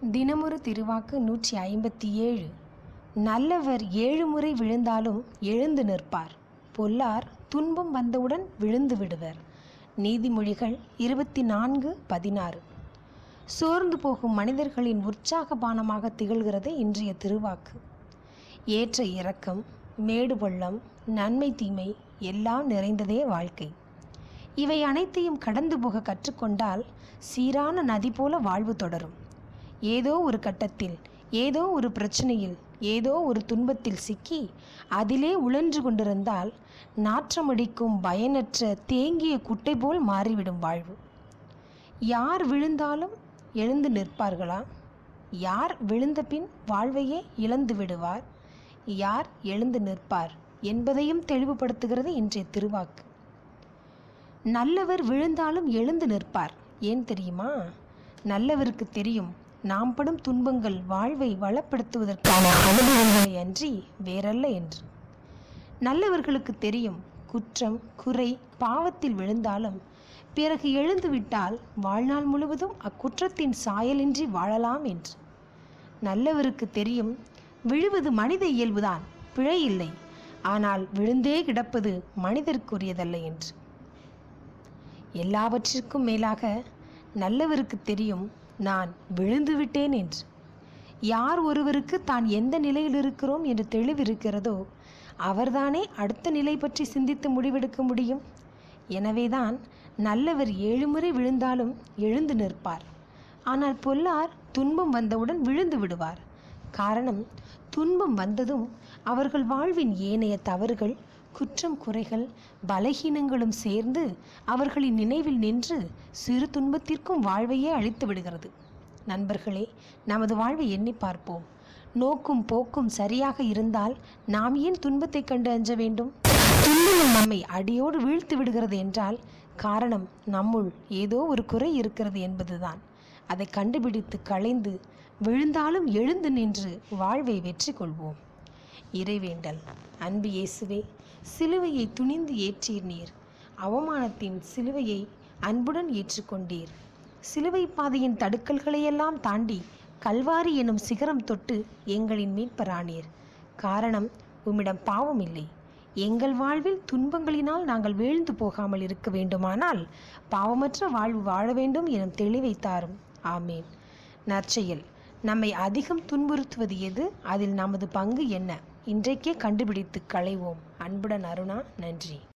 தினமொரு திருவாக்கு நூற்றி ஐம்பத்தி ஏழு நல்லவர் ஏழு முறை விழுந்தாலும் எழுந்து நிற்பார் பொல்லார் துன்பம் வந்தவுடன் விழுந்து விடுவர் நீதிமொழிகள் இருபத்தி நான்கு பதினாறு சோர்ந்து போகும் மனிதர்களின் உற்சாக பானமாக திகழ்கிறது இன்றைய திருவாக்கு ஏற்ற இறக்கம் மேடு பள்ளம் நன்மை தீமை எல்லாம் நிறைந்ததே வாழ்க்கை இவை அனைத்தையும் கடந்து போக கற்றுக்கொண்டால் சீரான நதி போல வாழ்வு தொடரும் ஏதோ ஒரு கட்டத்தில் ஏதோ ஒரு பிரச்சனையில் ஏதோ ஒரு துன்பத்தில் சிக்கி அதிலே உழன்று கொண்டிருந்தால் நாற்றமடிக்கும் பயனற்ற தேங்கிய குட்டை போல் மாறிவிடும் வாழ்வு யார் விழுந்தாலும் எழுந்து நிற்பார்களா யார் விழுந்த பின் வாழ்வையே இழந்து விடுவார் யார் எழுந்து நிற்பார் என்பதையும் தெளிவுபடுத்துகிறது இன்றைய திருவாக்கு நல்லவர் விழுந்தாலும் எழுந்து நிற்பார் ஏன் தெரியுமா நல்லவருக்கு தெரியும் நாம் படும் துன்பங்கள் வாழ்வை வளப்படுத்துவதற்கான அனுபவங்களை அன்றி வேறல்ல என்று நல்லவர்களுக்கு தெரியும் குற்றம் குறை பாவத்தில் விழுந்தாலும் பிறகு எழுந்துவிட்டால் வாழ்நாள் முழுவதும் அக்குற்றத்தின் சாயலின்றி வாழலாம் என்று நல்லவருக்கு தெரியும் விழுவது மனித இயல்புதான் பிழை இல்லை ஆனால் விழுந்தே கிடப்பது மனிதருக்குரியதல்ல என்று எல்லாவற்றிற்கும் மேலாக நல்லவருக்கு தெரியும் நான் விழுந்து விட்டேன் என்று யார் ஒருவருக்கு தான் எந்த நிலையில் இருக்கிறோம் என்று தெளிவிருக்கிறதோ அவர்தானே அடுத்த நிலை பற்றி சிந்தித்து முடிவெடுக்க முடியும் எனவேதான் நல்லவர் ஏழு முறை விழுந்தாலும் எழுந்து நிற்பார் ஆனால் பொல்லார் துன்பம் வந்தவுடன் விழுந்து விடுவார் காரணம் துன்பம் வந்ததும் அவர்கள் வாழ்வின் ஏனைய தவறுகள் குற்றம் குறைகள் பலகீனங்களும் சேர்ந்து அவர்களின் நினைவில் நின்று சிறு துன்பத்திற்கும் வாழ்வையே அழித்து விடுகிறது நண்பர்களே நமது வாழ்வை எண்ணி பார்ப்போம் நோக்கும் போக்கும் சரியாக இருந்தால் நாம் ஏன் துன்பத்தைக் கண்டு அஞ்ச வேண்டும் துன்பம் நம்மை அடியோடு வீழ்த்து விடுகிறது என்றால் காரணம் நம்முள் ஏதோ ஒரு குறை இருக்கிறது என்பதுதான் அதை கண்டுபிடித்து களைந்து விழுந்தாலும் எழுந்து நின்று வாழ்வை வெற்றி கொள்வோம் இறைவேண்டல் அன்பு இயேசுவே சிலுவையை துணிந்து ஏற்றீர் நீர் அவமானத்தின் சிலுவையை அன்புடன் ஏற்றுக்கொண்டீர் சிலுவை பாதையின் தடுக்கல்களையெல்லாம் தாண்டி கல்வாரி எனும் சிகரம் தொட்டு எங்களின் மீட்பரானீர் காரணம் உம்மிடம் பாவம் இல்லை எங்கள் வாழ்வில் துன்பங்களினால் நாங்கள் வீழ்ந்து போகாமல் இருக்க வேண்டுமானால் பாவமற்ற வாழ்வு வாழ வேண்டும் எனும் தெளிவை தாரும் ஆமேன் நற்செயல் நம்மை அதிகம் துன்புறுத்துவது எது அதில் நமது பங்கு என்ன இன்றைக்கே கண்டுபிடித்து களைவோம் அன்புடன் அருணா நன்றி